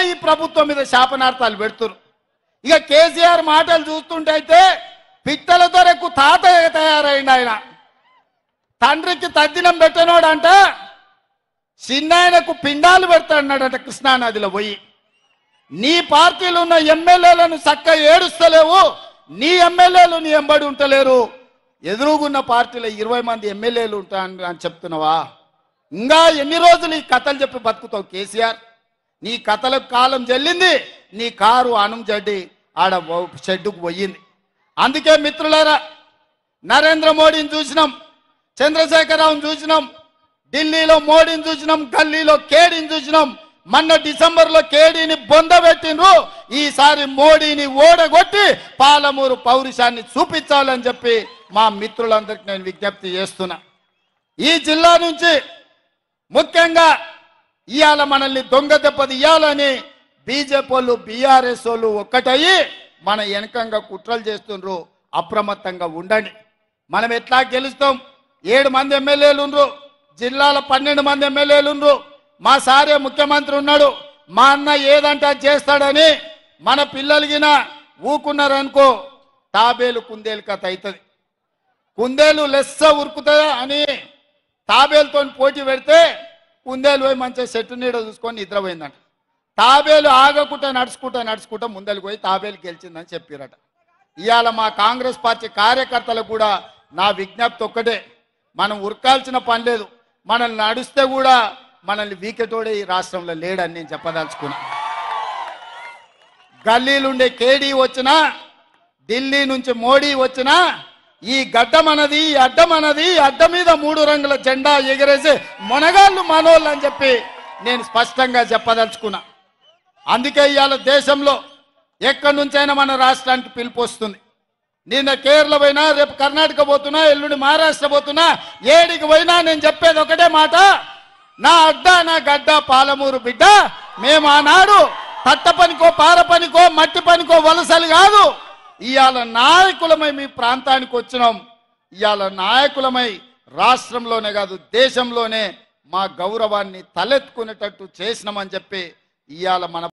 ఈ ప్రభుత్వం మీద శాపనార్థాలు పెడుతున్నారు ఇక కేసీఆర్ మాటలు చూస్తుంటే అయితే పిట్టల దొరకు తాతయ్య తయారైంది ఆయన తండ్రికి తద్దినం పెట్టనోడంట చిన్నాయనకు పిండాలు పెడతాడన్నాడట కృష్ణానదిలో పోయి నీ పార్టీలో ఉన్న ఎమ్మెల్యేలను చక్క ఏడుస్తలేవు నీ ఎమ్మెల్యేలు నీ ఎంబడి ఉంటలేరు ఎదురుగున్న పార్టీలో ఇరవై మంది ఎమ్మెల్యేలు ఉంటా అని అని చెప్తున్నావా ఇంకా ఎన్ని రోజులు ఈ కథలు చెప్పి బతుకుతావు కేసీఆర్ నీ కథలకు కాలం చెల్లింది నీ కారు అణం జడ్డి ఆడ ఓ- షెడ్డుకు పోయింది అందుకే మిత్రులారా నరేంద్ర మోడీని చూసినాం చంద్రశేఖరరావుని చూసినాం ఢిల్లీలో మోడీని చూసినాం గల్లీలో కేడీని చూసినాం మొన్న డిసెంబర్లో కేడీని బొందబెట్టిండ్రు ఈసారి మోడీని ఓడగొట్టి పాలమూరు పౌరుషాన్ని చూపించాలని చెప్పి మా మిత్రులందరికీ నేను విజ్ఞప్తి చేస్తున్నా ఈ జిల్లా నుంచి ముఖ్యంగా ఇవాళ మనల్ని దొంగ దెబ్బది ఇవ్వాలని బీజేపీ వాళ్ళు బీఆర్ఎస్ వాళ్ళు ఒక్కటయ్యి మన వెనకంగా కుట్రలు చేస్తుండ్రు అప్రమత్తంగా ఉండండి మనం ఎట్లా గెలుస్తాం ఏడు మంది ఎమ్మెల్యేలు ఉండ్రు జిల్లాల పన్నెండు మంది ఎమ్మెల్యేలు ఉండ్రు మా సారే ముఖ్యమంత్రి ఉన్నాడు మా అన్న ఏదంటే అది చేస్తాడని మన పిల్లలకిన ఊకున్నారనుకో తాబేలు కుందేలు కథ అవుతుంది కుందేలు లెస్స ఉరుకుతుందా అని తాబేలుతో పోటీ పెడితే కుందేలు పోయి మంచిగా చెట్టు నీడ చూసుకొని నిద్రపోయిందంట తాబేలు ఆగకుండా నడుచుకుంటా నడుచుకుంటా ముందరికి పోయి తాబేలు గెలిచిందని చెప్పారట ఇవాళ మా కాంగ్రెస్ పార్టీ కార్యకర్తలకు కూడా నా విజ్ఞప్తి ఒక్కటే మనం ఉరకాల్సిన పని లేదు మనల్ని నడిస్తే కూడా మనల్ని వీకెటోడే ఈ రాష్ట్రంలో లేడని నేను చెప్పదలుచుకున్నా గల్లీలుండే కేడీ వచ్చినా ఢిల్లీ నుంచి మోడీ వచ్చినా ఈ గడ్డ మనది ఈ అడ్డ మనది ఈ అడ్డ మీద మూడు రంగుల జెండా ఎగరేసి మొనగాళ్ళు మనోళ్ళు అని చెప్పి నేను స్పష్టంగా చెప్పదలుచుకున్నా అందుకే ఇవాళ దేశంలో ఎక్కడి నుంచైనా మన రాష్ట్రానికి పిలుపు వస్తుంది నిన్న కేరళ పోయినా రేపు కర్ణాటక పోతున్నా ఎల్లుండి మహారాష్ట్ర పోతున్నా ఏడికి పోయినా నేను చెప్పేది ఒకటే మాట నా అడ్డ నా గడ్డ పాలమూరు బిడ్డ మేము ఆనాడు తట్ట పనికో పార పనికో మట్టి పనికో వలసలు కాదు ఇవాళ నాయకులమై మీ ప్రాంతానికి వచ్చినాం ఇవాళ నాయకులమై రాష్ట్రంలోనే కాదు దేశంలోనే మా గౌరవాన్ని తలెత్తుకునేటట్టు చేసినామని చెప్పి ఇవాళ మన